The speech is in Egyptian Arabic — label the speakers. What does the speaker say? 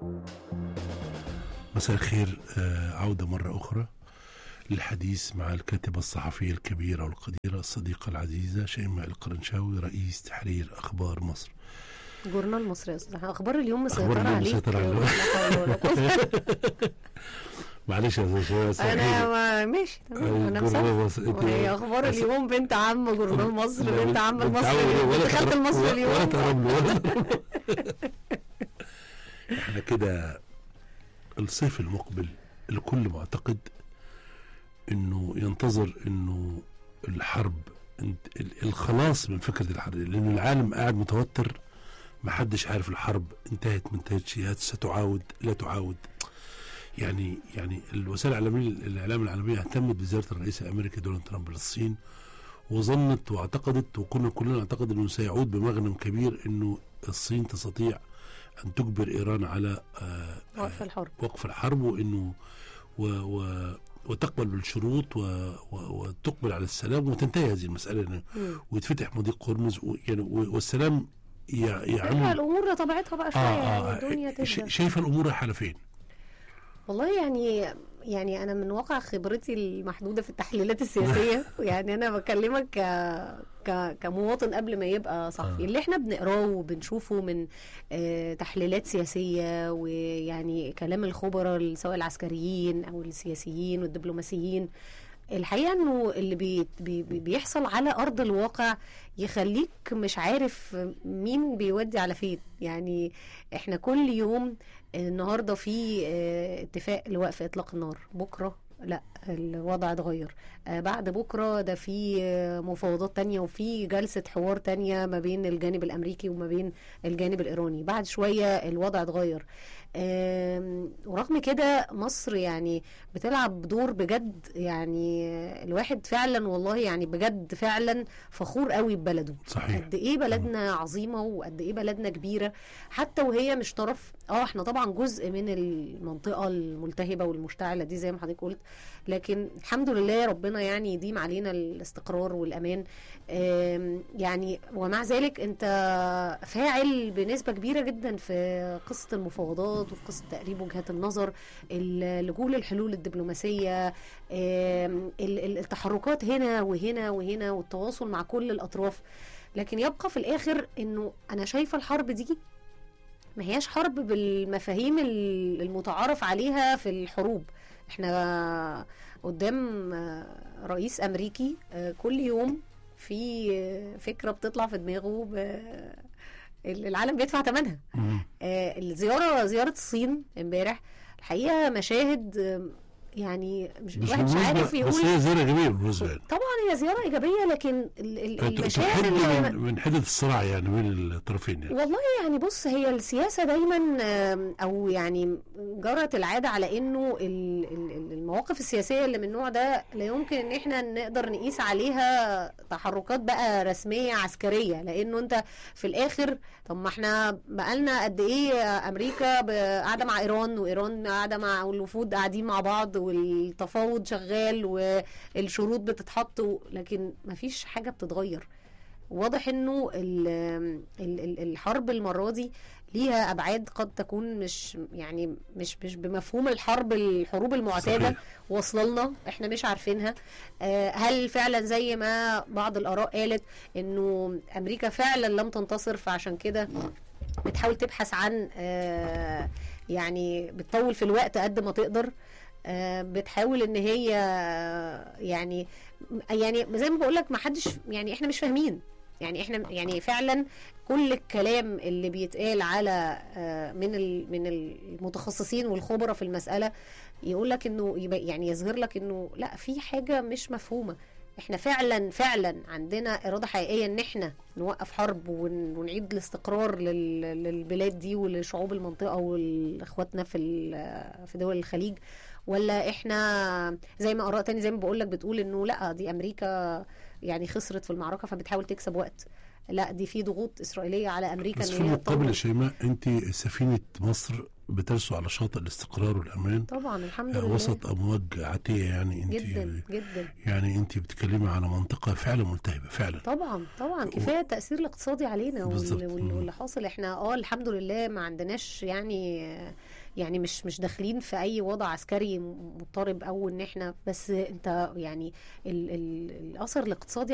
Speaker 1: مساء الخير آه، عودة مرة أخرى للحديث مع الكاتبة الصحفية الكبيرة والقديرة الصديقة العزيزة شيماء القرنشاوي رئيس تحرير أخبار مصر
Speaker 2: جورنال مصر يا استاذ اخبار اليوم
Speaker 1: أخبار
Speaker 2: مسيطره
Speaker 1: اليوم
Speaker 2: عليك
Speaker 1: مسيطرة على
Speaker 2: لا حول ولا قوة.
Speaker 1: معلش يا أستاذ شيماء
Speaker 2: انا
Speaker 1: صحيح.
Speaker 2: ما ماشي تمام انا
Speaker 1: جورنال
Speaker 2: مسامحة.
Speaker 1: مصر. أنت-
Speaker 2: وهي اخبار
Speaker 1: أس-
Speaker 2: اليوم بنت عم جورنال مصر بنت عم
Speaker 1: بنت
Speaker 2: مصر
Speaker 1: عم
Speaker 2: اليوم
Speaker 1: ولا
Speaker 2: دخلت
Speaker 1: تقرب-
Speaker 2: مصر
Speaker 1: ولا- ولا
Speaker 2: اليوم
Speaker 1: تقرب له ولا تقرب له. احنا كده الصيف المقبل الكل معتقد انه ينتظر انه الحرب انت- ال- الخلاص من فكره الحرب لان العالم قاعد متوتر ما حدش عارف الحرب انتهت ما انتهتش هي ستعاود لا تعاود يعني يعني الوسائل العالميه الاعلام العالميه اهتمت بزياره الرئيس الامريكي دونالد ترامب للصين وظنت واعتقدت وكنا كلنا نعتقد انه سيعود بمغنم كبير انه الصين تستطيع ان تجبر ايران على آه،
Speaker 2: وقف الحرب
Speaker 1: وقف الحرب وانه و و وتقبل بالشروط و و وتقبل على السلام وتنتهي هذه المساله إنه-
Speaker 2: مم.
Speaker 1: ويتفتح مضيق هرمز و- يعني و- والسلام ي-
Speaker 2: ترجع
Speaker 1: يعم
Speaker 2: الامور لطبيعتها بقى شويه
Speaker 1: آه
Speaker 2: يعني الدنيا
Speaker 1: آه ش-
Speaker 2: تهدى
Speaker 1: شايفه الامور رايحه لفين؟
Speaker 2: والله يعني يعني انا من واقع خبرتي المحدوده في التحليلات السياسيه يعني انا بكلمك ك ك كمواطن قبل ما يبقى صحفي
Speaker 1: آه.
Speaker 2: اللي احنا بنقراه وبنشوفه من آه، تحليلات سياسيه ويعني كلام الخبراء سواء العسكريين او السياسيين والدبلوماسيين الحقيقه انه اللي بي بي بي- بيحصل على ارض الواقع يخليك مش عارف مين بيودي على فين يعني احنا كل يوم النهارده في آه، اتفاق لوقف اطلاق النار بكره لا الوضع اتغير آه، بعد بكره ده في آه، مفاوضات تانية وفي جلسة حوار تانية ما بين الجانب الأمريكي وما بين الجانب الإيراني بعد شوية الوضع اتغير آم، ورغم كده مصر يعني بتلعب دور بجد يعني آه، الواحد فعلا والله يعني بجد فعلا فخور قوي ببلده
Speaker 1: صحيح
Speaker 2: قد ايه بلدنا عظيمه وقد ايه بلدنا كبيره حتى وهي مش طرف اه احنا طبعا جزء من المنطقه الملتهبه والمشتعله دي زي ما حضرتك قلت لكن الحمد لله ربنا يعني يديم علينا الاستقرار والامان آم، يعني ومع ذلك انت فاعل بنسبه كبيره جدا في قصه المفاوضات وفي قصه تقريب وجهات النظر اللجوء للحلول الدبلوماسيه آم، ال- ال- التحركات هنا وهنا وهنا والتواصل مع كل الاطراف لكن يبقى في الاخر انه انا شايفه الحرب دي ما هياش حرب بالمفاهيم ال- المتعارف عليها في الحروب احنا قدام آه، رئيس امريكي آه، كل يوم في آه، فكره بتطلع في دماغه ب- العالم بيدفع ثمنها
Speaker 1: مم.
Speaker 2: آه، الزياره زياره الصين امبارح الحقيقه مشاهد آه، يعني مش
Speaker 1: بس
Speaker 2: الواحد مش
Speaker 1: بالنسبة-
Speaker 2: عارف يقول
Speaker 1: بس هي زياره جميله بالنسبه لي
Speaker 2: طبعا هي زياره ايجابيه لكن ال- ال-
Speaker 1: كانت
Speaker 2: المشاعر
Speaker 1: تحد
Speaker 2: اللي
Speaker 1: من, من حده الصراع يعني بين الطرفين يعني
Speaker 2: والله يعني بص هي السياسه دايما آم، او يعني جرت العاده على انه ال- ال- ال- المواقف السياسيه اللي من النوع ده لا يمكن ان احنا نقدر نقيس عليها تحركات بقى رسميه عسكريه لانه انت في الاخر طب ما احنا بقالنا قد ايه امريكا ب- قاعده مع ايران وايران قاعده مع والوفود قاعدين مع بعض والتفاوض شغال والشروط بتتحط و- لكن مفيش حاجه بتتغير واضح انه ال- ال- ال- الحرب المره دي ليها ابعاد قد تكون مش يعني مش مش بمفهوم الحرب الحروب المعتاده
Speaker 1: صحيح.
Speaker 2: واصله لنا احنا مش عارفينها آه، هل فعلا زي ما بعض الاراء قالت انه امريكا فعلا لم تنتصر فعشان كده بتحاول تبحث عن آه، يعني بتطول في الوقت قد ما تقدر آه، بتحاول ان هي آه، يعني يعني زي ما بقول لك ما حدش يعني احنا مش فاهمين يعني احنا يعني فعلا كل الكلام اللي بيتقال على آه، من ال- من المتخصصين والخبراء في المساله يقول لك انه يبقى يعني يظهر لك انه لا في حاجه مش مفهومه احنا فعلا فعلا عندنا اراده حقيقيه ان احنا نوقف حرب ون- ونعيد الاستقرار لل- للبلاد دي ولشعوب المنطقه والاخواتنا في ال- في دول الخليج ولا احنا زي ما اراء تاني زي ما بقول لك بتقول انه لا دي امريكا يعني خسرت في المعركه فبتحاول تكسب وقت لا دي في ضغوط اسرائيليه على امريكا
Speaker 1: بس
Speaker 2: ان
Speaker 1: في
Speaker 2: هي
Speaker 1: المقابل يا
Speaker 2: تطول
Speaker 1: شيماء انت سفينه مصر بترسو على شاطئ الاستقرار والامان
Speaker 2: طبعا الحمد
Speaker 1: آه،
Speaker 2: لله
Speaker 1: وسط امواج عاتيه يعني انت
Speaker 2: جدا جدا
Speaker 1: يعني انت بتتكلمي على منطقه فعلا ملتهبه فعلا
Speaker 2: طبعا طبعا كفايه التاثير الاقتصادي علينا
Speaker 1: بالظبط.
Speaker 2: وال- وال-
Speaker 1: مم.
Speaker 2: واللي حاصل احنا اه الحمد لله ما عندناش يعني يعني مش مش داخلين في اي وضع عسكري مضطرب او ان احنا بس انت يعني ال ال الاثر الاقتصادي